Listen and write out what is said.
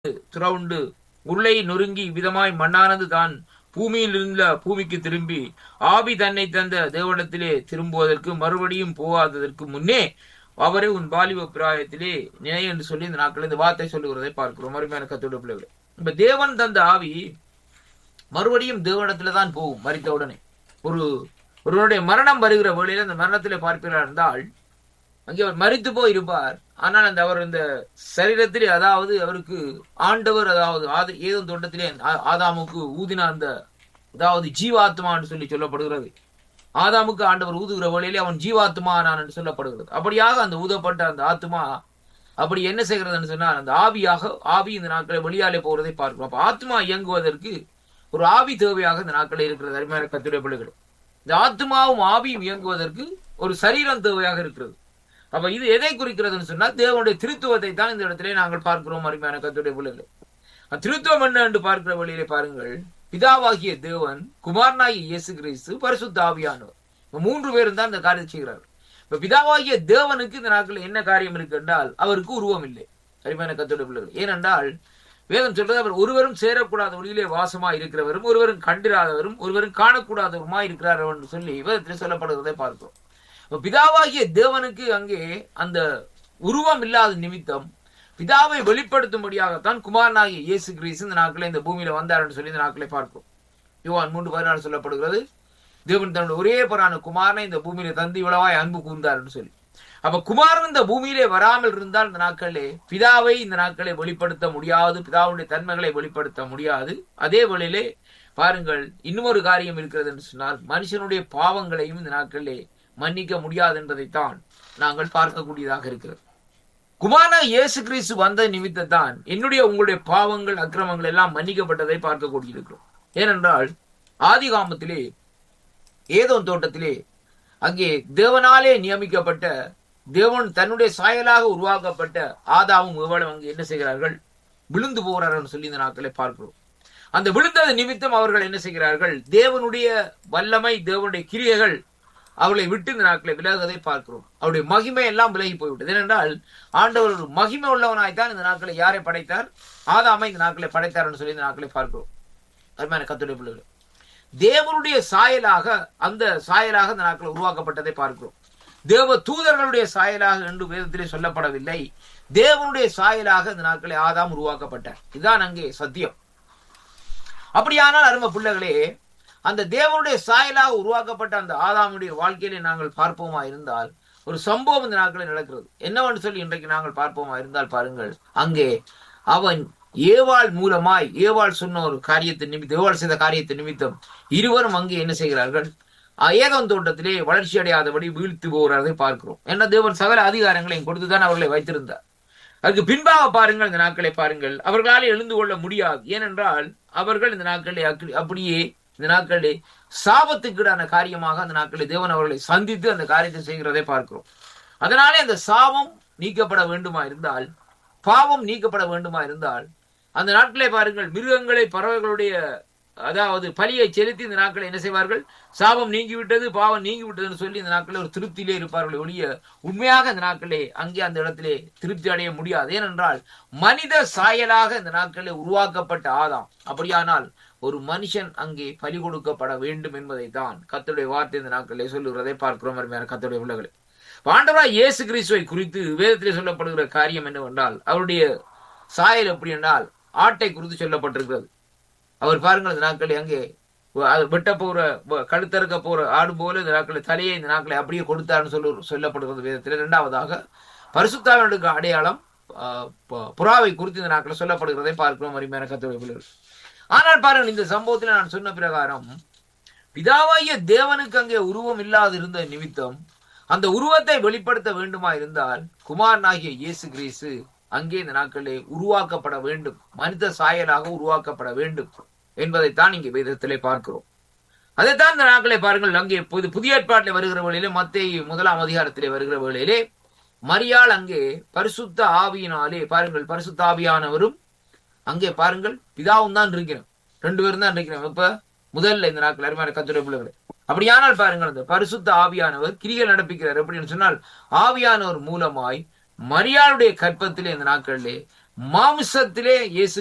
துறவுண்டு உருளை நொறுங்கி விதமாய் மண்ணானது தான் பூமியில் இருந்த பூமிக்கு திரும்பி ஆவி தன்னை தந்த தேவனிடத்திலே திரும்புவதற்கு மறுபடியும் போகாததற்கு முன்னே அவரை உன் வாலிப பிராயத்திலே நினை என்று சொல்லி இந்த நாட்கள் இந்த வார்த்தை சொல்லுகிறதை பார்க்கிறோம் அருமையான கத்தோட பிள்ளைகளை இப்ப தேவன் தந்த ஆவி மறுபடியும் தேவனிடத்துல தான் போகும் மறித்த உடனே ஒரு ஒருவருடைய மரணம் வருகிற வேளையில அந்த மரணத்திலே பார்க்கிறார் என்றால் அங்கே அவர் மறித்து போய் இருப்பார் ஆனால் அந்த அவர் இந்த சரீரத்திலே அதாவது அவருக்கு ஆண்டவர் அதாவது ஆத ஏதோ தோட்டத்திலே ஆ- ஆதாமுக்கு ஊதின அந்த அதாவது ஜீவாத்மான்னு சொல்லி சொல்லப்படுகிறது ஆதாமுக்கு ஆண்டவர் ஊதுகிற வழியிலே அவன் ஜீவாத்மா என்று சொல்லப்படுகிறது அப்படியாக அந்த ஊதப்பட்ட அந்த ஆத்மா அப்படி என்ன செய்கிறதுன்னு சொன்னால் அந்த ஆவியாக ஆவி இந்த நாட்களை வெளியாலே போகிறதை பார்க்கிறோம் அப்ப ஆத்மா இயங்குவதற்கு ஒரு ஆவி தேவையாக இந்த நாட்களில் இருக்கிறது அருமையான கத்துடைய பிள்ளைகள் இந்த ஆத்மாவும் ஆவியும் இயங்குவதற்கு ஒரு சரீரம் தேவையாக இருக்கிறது அப்ப இது எதை குறிக்கிறதுன்னு சொன்னா தேவனுடைய திருத்துவத்தை தான் இந்த இடத்திலே நாங்கள் பார்க்கிறோம் அருமையான கத்துடைய பிள்ளைகளை அந்த திருத்துவம் என்ன என்று பார்க்கிற வழியிலே பாருங்கள் பிதாவாகிய தேவன் குமாரனாகிய இயேசு கிறிஸ்து பரிசுத்த ஆவியானவர் இப்ப மூன்று பேரும் தான் இந்த காரியத்தை செய்கிறார் இப்ப பிதாவாகிய தேவனுக்கு இந்த நாட்களில் என்ன காரியம் இருக்கு என்றால் அவருக்கு உருவம் இல்லை அருமையான கத்துடைய பிள்ளைகள் ஏனென்றால் வேதம் சொல்றது அவர் ஒருவரும் சேரக்கூடாத ஒளியிலே வாசமா இருக்கிறவரும் ஒருவரும் கண்டிராதவரும் ஒருவரும் காணக்கூடாதவருமா இருக்கிறார் என்று சொல்லி வேதத்தில் சொல்லப்படுகிறதை பார்க்கிறோம் இப்ப பிதாவாகிய தேவனுக்கு அங்கே அந்த உருவம் இல்லாத நிமித்தம் பிதாவை வெளிப்படுத்தும்படியாகத்தான் குமாரனாகிய இயேசு கிறிஸ்து இந்த நாட்களை இந்த பூமியில வந்தார் என்று சொல்லி இந்த நாட்களை பார்க்கிறோம் யோவான் மூன்று பதினாறு சொல்லப்படுகிறது தேவன் தன்னுடைய ஒரே பரான குமாரனை இந்த பூமியில தந்து இவ்வளவாய் அன்பு கூர்ந்தார் என்று சொல்லி அப்ப குமாரன் இந்த பூமியிலே வராமல் இருந்தால் இந்த நாட்களிலே பிதாவை இந்த நாட்களை வெளிப்படுத்த முடியாது பிதாவுடைய தன்மைகளை வெளிப்படுத்த முடியாது அதே வேளையிலே பாருங்கள் இன்னும் ஒரு காரியம் இருக்கிறது என்று சொன்னால் மனுஷனுடைய பாவங்களையும் இந்த நாட்களிலே மன்னிக்க முடியாது என்பதைத்தான் நாங்கள் பார்க்கக்கூடியதாக இருக்கிறது குமாரனா இயேசு கிறிஸ்து வந்த நிமித்தத்தான் என்னுடைய உங்களுடைய பாவங்கள் அக்கிரமங்கள் எல்லாம் மன்னிக்கப்பட்டதை பார்க்கக்கூடியிருக்கிறோம் ஏனென்றால் ஆதிகாமத்திலே ஏதோ தோட்டத்திலே அங்கே தேவனாலே நியமிக்கப்பட்ட தேவன் தன்னுடைய சாயலாக உருவாக்கப்பட்ட ஆதாவும் எவ்வளவு அங்கே என்ன செய்கிறார்கள் விழுந்து போகிறார்கள் சொல்லி இந்த நாட்களை பார்க்கிறோம் அந்த விழுந்தது நிமித்தம் அவர்கள் என்ன செய்கிறார்கள் தேவனுடைய வல்லமை தேவனுடைய கிரியைகள் அவர்களை விட்டு இந்த நாட்களை விலகுவதை பார்க்கிறோம் அவருடைய மகிமை எல்லாம் விலகி போய்விட்டது ஏனென்றால் ஆண்டவர் ஒரு மகிமை உள்ளவனாய்த்தான் இந்த நாட்களை யாரை படைத்தார் ஆதாமை இந்த நாட்களை படைத்தார் என்று சொல்லி இந்த நாட்களை பார்க்கிறோம் அருமையான கத்துடைய பிள்ளைகள் தேவனுடைய சாயலாக அந்த சாயலாக இந்த நாட்கள் உருவாக்கப்பட்டதை பார்க்கிறோம் தேவ தூதர்களுடைய சாயலாக என்று வேதத்திலே சொல்லப்படவில்லை தேவனுடைய சாயலாக இந்த நாட்களை ஆதாம் உருவாக்கப்பட்டார் இதுதான் அங்கே சத்தியம் அப்படியானால் அருமை பிள்ளைகளே அந்த தேவனுடைய சாயலாக உருவாக்கப்பட்ட அந்த ஆதாமுடைய வாழ்க்கையிலே நாங்கள் பார்ப்போமா இருந்தால் ஒரு சம்பவம் இந்த நாட்களில் நடக்கிறது என்னவென்று சொல்லி இன்றைக்கு நாங்கள் பார்ப்போமா இருந்தால் பாருங்கள் அங்கே அவன் ஏவாள் மூலமாய் ஏவாள் சொன்ன ஒரு காரியத்தின் நிமித்தம் ஏவாள் செய்த காரியத்தின் நிமித்தம் இருவரும் அங்கே என்ன செய்கிறார்கள் ஏதோன் தோட்டத்திலே வளர்ச்சி அடையாதபடி வீழ்த்து போகிறதை பார்க்கிறோம் என்ன தேவன் சகல அதிகாரங்களையும் கொடுத்துதான் அவர்களை வைத்திருந்தார் அதுக்கு பின்பாக பாருங்கள் இந்த நாட்களை பாருங்கள் அவர்களால் எழுந்து கொள்ள முடியாது ஏனென்றால் அவர்கள் இந்த நாட்களை அக்கு- அப்படியே இந்த நாட்களிலே சாபத்துக்கீடான காரியமாக அந்த நாட்களில் தேவன் அவர்களை சந்தித்து அந்த காரியத்தை செய்கிறதை பார்க்கிறோம் அதனாலே அந்த சாபம் நீக்கப்பட வேண்டுமா இருந்தால் பாவம் நீக்கப்பட வேண்டுமா இருந்தால் அந்த நாட்களே பாருங்கள் மிருகங்களை பறவைகளுடைய அதாவது பலியை செலுத்தி இந்த நாட்களை என்ன செய்வார்கள் சாபம் நீங்கிவிட்டது பாவம் நீங்கிவிட்டதுன்னு சொல்லி இந்த நாட்களில் ஒரு திருப்தியிலே இருப்பார்கள் ஒழிய உண்மையாக இந்த நாட்களே அங்கே அந்த இடத்திலே திருப்தி அடைய முடியாது ஏனென்றால் மனித சாயலாக இந்த நாட்களில் உருவாக்கப்பட்ட ஆதாம் அப்படியானால் ஒரு மனுஷன் அங்கே பலி கொடுக்கப்பட வேண்டும் என்பதை தான் கத்தருடைய வார்த்தை இந்த நாட்களிலே சொல்லுகிறதை பார்க்கிறோம் அருமையான கத்தருடைய உள்ளங்களே ஆண்டவராய் இயேசு கிறிஸ்துவை குறித்து வேதத்திலே சொல்லப்படுகிற காரியம் என்னவென்றால் அவருடைய சாயல் எப்படி என்றால் ஆட்டை குறித்து சொல்லப்பட்டிருக்கிறது அவர் பாருங்கள் இந்த நாட்களை அங்கே அது வெட்ட போற வ- கழுத்தறுக்க போற ஆடு போல இந்த நாட்களை தலையை இந்த நாட்களை அப்படியே கொடுத்தார்னு சொல்லு சொல்லப்படுகிறது வேதத்தில் இரண்டாவதாக பரிசுத்தாவினுக்கு அடையாளம் ஆ, ப- புறாவை குறித்து இந்த நாட்களை சொல்லப்படுகிறதை பார்க்கிறோம் அருமையான கத்துரை பிள்ளைகள் ஆனால் பாருங்கள் இந்த சம்பவத்தில் நான் சொன்ன பிரகாரம் பிதாவாகிய தேவனுக்கு அங்கே உருவம் இல்லாது இருந்த நிமித்தம் அந்த உருவத்தை வெளிப்படுத்த வேண்டுமா இருந்தால் குமாரனாகிய இயேசு கிறிஸ்து அங்கே இந்த நாட்களிலே உருவாக்கப்பட வேண்டும் மனித சாயலாக உருவாக்கப்பட வேண்டும் என்பதைத்தான் இங்கே வேதத்திலே பார்க்கிறோம் அதைத்தான் இந்த நாட்களை பாருங்கள் அங்கே புது புதிய ஏற்பாட்டிலே வருகிற வேளையிலே மத்திய முதலாம் அதிகாரத்திலே வருகிற வேளையிலே மரியாள் அங்கே பரிசுத்த ஆவியினாலே பாருங்கள் பரிசுத்த ஆவியானவரும் அங்கே பாருங்கள் பிதாவும் தான் இருக்கிறோம் ரெண்டு பேரும் தான் இருக்கிறோம் இப்ப முதல்ல இந்த நாட்கள் அருமையான கத்துரை பிள்ளைகளே அப்படியானால் பாருங்கள் அந்த பரிசுத்த ஆவியானவர் கிரிகள் நடப்பிக்கிறார் எப்படின்னு சொன்னால் ஆவியானவர் மூலமாய் மரியாளுடைய கற்பத்திலே இந்த நாட்களிலே மாம்சத்திலே இயேசு